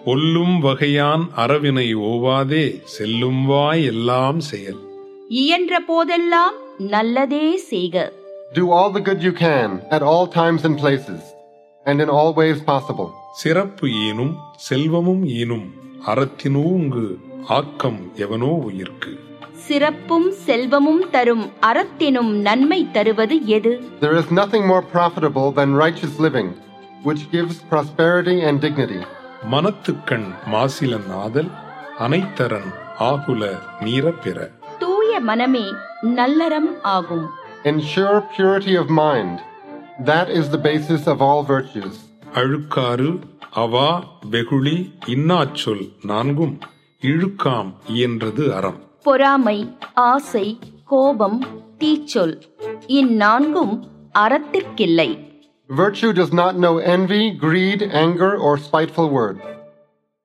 ஒல்லும் வகையான் அறவினை ஓவாதே செல்லும் வாய் எல்லாம் செயல் இயன்ற போதெல்லாம் நல்லதே செய்க Do all the good you can at all times and places, and in all ways possible. சிறப்பு ஈனும் செல்வமும் ஈனும் அறத்தினூங்கு ஆக்கம் எவனோ உயிர்க்கு சிறப்பும் செல்வமும் தரும் அறத்தினும் நன்மை தருவது எது There is nothing more profitable than righteous living, which gives prosperity and dignity. மனத்துக்கண் மாசிலன் ஆதல் அனைத்தரன் ஆகுல நீரப் பெற தூய மனமே நல்லறம் ஆகும் Ensure purity of mind. That is the basis of all virtues. அழுக்காறு அவா வெகுளி இன்னாச்சொல் நான்கும் இழுக்காம் இயன்றது அறம் பொறாமை ஆசை கோபம் தீச்சொல் இந்நான்கும் அறத்திற்கில்லை Virtue does not know envy, greed, anger, or spiteful words.